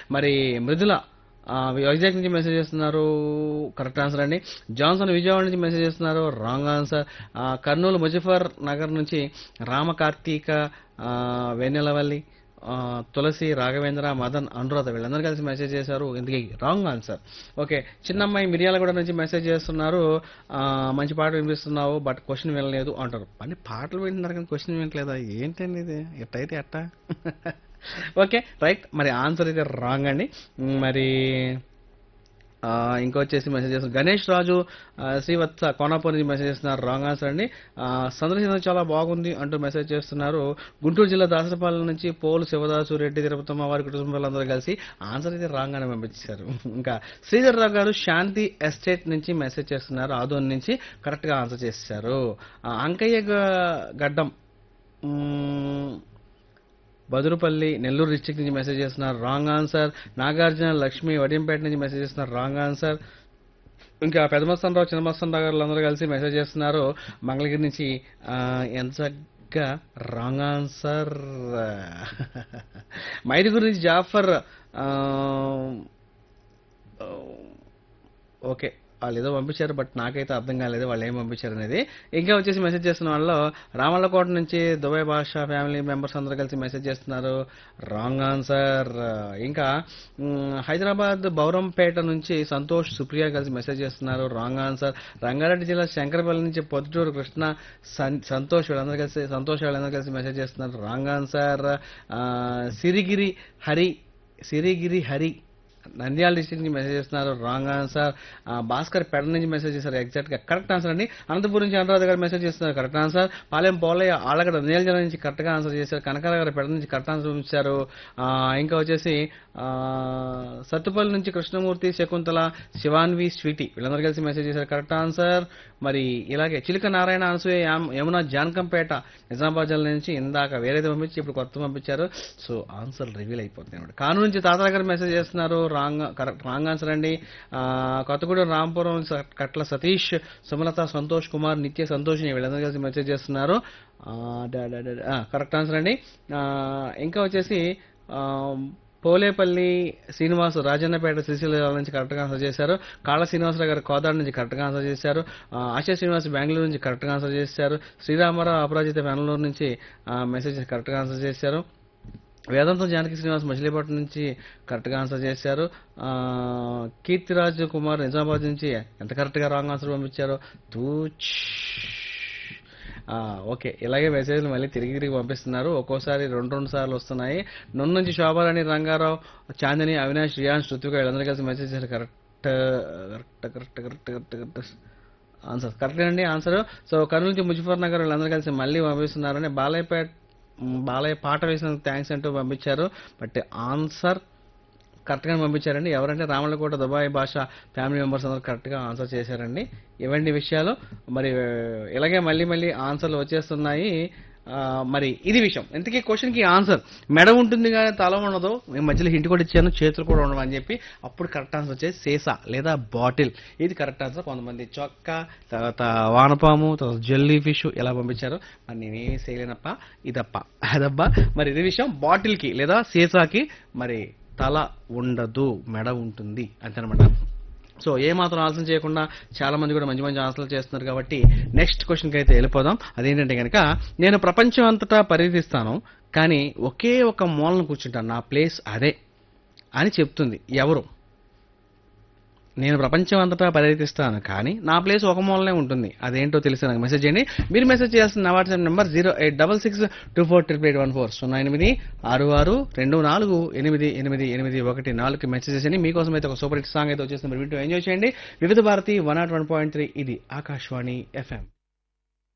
మరి మృదుల ఆ, వైజాగ్ నుంచి మెసేజ్ చేస్తున్నారు కరెక్ట్ ఆన్సర్ అండి జాన్సన్ విజయవాడ నుంచి మెసేజ్ చేస్తున్నారు రాంగ్ ఆన్సర్ ఆ, కర్నూలు ముజఫర్ నగర్ నుంచి రామకార్తీక ఆ, వెన్నెలవల్లి ఆ, తులసి రాఘవేంద్ర మదన్ అనురాధ వీళ్ళందరూ కలిసి మెసేజ్ చేశారు ఇందుకే రాంగ్ ఆన్సర్ ఓకే చిన్నమ్మాయి మిర్యాలగూడ నుంచి మెసేజ్ చేస్తున్నారు ఆ, మంచి పాట వినిపిస్తున్నావు బట్ క్వశ్చన్ వినలేదు అంటారు అని పాటలు వింటున్నారు కానీ క్వశ్చన్ వినట్లేదా ఏంటండి ఇది ఎట్టయితే ఎట్ట ఓకే రైట్ మరి ఆన్సర్ అయితే రాంగ్ అండి మరి ఆ, ఇంకా వచ్చేసి మెసేజ్ చేస్తున్నారు గణేష్ రాజు ఆ, శ్రీవత్స కోనాపూర్ నుంచి మెసేజ్ చేస్తున్నారు రాంగ్ ఆన్సర్ అండి ఆ, సందర్శన చాలా బాగుంది అంటూ మెసేజ్ చేస్తున్నారు గుంటూరు జిల్లా దాసరపాలెం నుంచి పోలు శివదాసు రెడ్డి తిరుపతమ్మ వారి కుటుంబాలందరూ కలిసి ఆన్సర్ అయితే రాంగ్ అని పంపించారు ఇంకా శ్రీధర్ రావు గారు శాంతి ఎస్టేట్ నుంచి మెసేజ్ చేస్తున్నారు ఆదోన్ నుంచి కరెక్ట్ గా ఆన్సర్ చేశారు ఆ, అంకయ్య గ- గడ్డం మ్మ్, బదురుపల్లి నెల్లూరు డిస్టిక్ నుంచి మెసేజ్ చేస్తున్నారు రాంగ్ ఆన్సర్ నాగార్జున లక్ష్మి వడింపేట నుంచి మెసేజ్ చేస్తున్నారు రాంగ్ ఆన్సర్ ఇంకా పెదమస్తనరావు చిన్నమస్తనరావు గారు అందరూ కలిసి మెసేజ్ చేస్తున్నారు మంగళగిరి నుంచి ఆ, ఎంచగ్గా రాంగ్ ఆన్సర్ మైదుగురి నుంచి జాఫర్ ఆ, ఓకే వాళ్ళు ఏదో పంపించారు బట్ నాకైతే అర్థం కాలేదు వాళ్ళు ఏం పంపించారు అనేది ఇంకా వచ్చేసి మెసేజ్ చేస్తున్న వాళ్ళు రామల్లకోట నుంచి దుబాయ్ భాష ఫ్యామిలీ మెంబర్స్ అందరూ కలిసి మెసేజ్ చేస్తున్నారు రాంగ్ ఆన్సర్ ఇంకా మ్, హైదరాబాద్ బౌరంపేట నుంచి సంతోష్ సుప్రియ కలిసి మెసేజ్ చేస్తున్నారు రాంగ్ ఆన్సర్ రంగారెడ్డి జిల్లా శంకరపల్లి నుంచి పొద్దుటూరు కృష్ణ సన్- సంతోష్ వీళ్ళందరూ కలిసి సంతోష్ వీళ్ళందరూ కలిసి మెసేజ్ చేస్తున్నారు రాంగ్ ఆన్సర్ ఆ, సిరిగిరి హరి సిరిగిరి హరి నంద్యాల డిస్ట్రిక్ట్ నుంచి మెసేజ్ చేస్తున్నారు రాంగ్ ఆన్సర్ ఆ, భాస్కర్ పెడ నుంచి మెసేజ్ చేశారు ఎగ్జాక్ట్ గా కరెక్ట్ ఆన్సర్ అండి అనంతపురం నుంచి అనురాధ గారు మెసేజ్ చేస్తున్నారు కరెక్ట్ ఆన్సర్ పాలెం పోలయ్య ఆళ్ళగడ నంద్యాల జిల్లా నుంచి కరెక్ట్ గా ఆన్సర్ చేశారు కనకాల గారు పెడ నుంచి కరెక్ట్ ఆన్సర్ ఉంచారు ఆ, ఇంకా వచ్చేసి ఆ, సత్తుపల్లి నుంచి కృష్ణమూర్తి శకుంతల శివాన్వి స్వీటీ వీళ్ళందరూ కలిసి మెసేజ్ చేశారు కరెక్ట్ ఆన్సర్ మరి ఇలాగే చిలుక నారాయణ అనసూయ యామ్- యమున జానకంపేట నిజామాబాద్ జిల్లా నుంచి ఇందాక వేరేది పంపించి ఇప్పుడు కొత్త పంపించారు సో ఆన్సర్ రివీల్ అయిపోతుంది అనమాట కాను నుంచి తాతయ్య గారు మెసేజ్ చేస్తున్నారు రాంగ్ కరెక్ట్ రాంగ్ ఆన్సర్ అండి ఆ, కొత్తగూడెం రాంపురం స- కట్ల సతీష్ సుమలత సంతోష్ కుమార్ నిత్య సంతోష్ వీళ్ళందరూ కలిసి మెసేజ్ చేస్తున్నారు ఆ, డా- డా- డా- డా. ఆ, కరెక్ట్ ఆన్సర్ అండి ఆ, ఇంకా వచ్చేసి ఆ, పోలేపల్లి శ్రీనివాస్ రాజన్నపేట శ్రీశైల జిల్లా నుంచి కరెక్ట్గా ఆన్సర్ చేశారు కాళ్ళ శ్రీనివాసరావు గారు కోదాడ నుంచి కరెక్ట్గా ఆన్సర్ చేశారు ఆ, ఆశా శ్రీనివాస్ బెంగళూరు నుంచి కరెక్ట్గా ఆన్సర్ చేశారు శ్రీరామారావు అపరాజిత బెంగళూరు నుంచి ఆ, మెసేజ్ కరెక్ట్గా ఆన్సర్ చేశారు వేదాంతం జానకి శ్రీనివాస్ మచిలీపట్నం నుంచి కరెక్ట్గా ఆన్సర్ చేశారు ఆ, కీర్తిరాజ్ కుమార్ నిజామాబాద్ నుంచి ఎంత కరెక్ట్గా రాంగ్ ఆన్సర్ పంపించారో తూచ్ ఆ, ఓకే ఇలాగే మెసేజ్లు మళ్ళీ తిరిగి తిరిగి పంపిస్తున్నారు ఒక్కోసారి రెండు రెండు సార్లు వస్తున్నాయి నన్ను నుంచి శోభారాణి రంగారావు చాందిని అవినాష్ రియాన్ శృతిక వీళ్ళందరూ కలిసి మెసేజ్ చేశారు correct correct correct correct correct correct answer correct అండి ఆన్సర్ సో కర్నూలు నుంచి ముజఫర్ నగర్ వీళ్ళందరూ కలిసి మళ్ళీ పంపిస్తున్నారని బాలయ్యపేట మ్, బాలయ్య పాట వేసినందుకు థ్యాంక్స్ అంటూ పంపించారు బట్ ఆన్సర్ కరెక్ట్గా పంపించారండి ఎవరంటే Ramalakota Dubai Basha family members అందరూ కరెక్ట్గా ఆన్సర్ చేశారండి ఇవన్నీ విషయాలు మరి ఆ, ఇలాగే మళ్ళీ మళ్ళీ ఆన్సర్లు వచ్చేస్తున్నాయి ఆ, మరి ఇది విషయం ఇంతకీ క్వశ్చన్కి ఆన్సర్ మెడ ఉంటుంది కానీ తల ఉండదు మేము మధ్యలో హింట్ కూడా ఇచ్చాను చేతులు కూడా ఉండవు అని చెప్పి అప్పుడు కరెక్ట్ ఆన్సర్ వచ్చేసి సీసా లేదా బాటిల్ ఇది కరెక్ట్ ఆన్సర్ కొంతమంది చొక్కా తర్వాత వానపాము తర్వాత జెల్లీ ఫిష్ ఎలా పంపించారు మరి నేనేమి చేయలేనప్ప ఇదప్ప అదబ్బా మరి ఇది విషయం బాటిల్కి లేదా సీసాకి మరి తల ఉండదు మెడ ఉంటుంది అంతేనమాట సో ఏ మాత్రం ఆలోచన చేయకుండా చాలా మంది కూడా మంచి మంచి ఆన్సర్లు చేస్తున్నారు కాబట్టి నెక్స్ట్ క్వశ్చన్కి అయితే వెళ్ళిపోదాం అదేంటంటే కనుక నేను ప్రపంచం అంతటా పర్యటిస్తాను కానీ ఒకే ఒక మూలను కూర్చుంటాను నా ప్లేస్ అదే అని చెప్తుంది ఎవరు నేను ప్రపంచం అంతటా పర్యటిస్తాను కానీ నా ప్లేస్ ఒక మూలనే ఉంటుంది అదేంటో తెలిసి నాకు మెసేజ్ చేయండి మీరు మెసేజ్ చేయాల్సిన నా WhatsApp number zero eight double six two four triple eight one four సున్నా ఎనిమిది ఆరు ఆరు రెండు నాలుగు ఎనిమిది ఎనిమిది ఎనిమిది ఒకటి నాలుగుకి మెసేజ్ చేయండి మీకోసం అయితే ఒక సూపర్ హిట్ సాంగ్ అయితే వచ్చేస్తుంది మీరు వింటూ ఎంజాయ్ చేయండి Vividh Bharati one not one point three ఇది ఆకాశవాణి ఎఫ్ఎం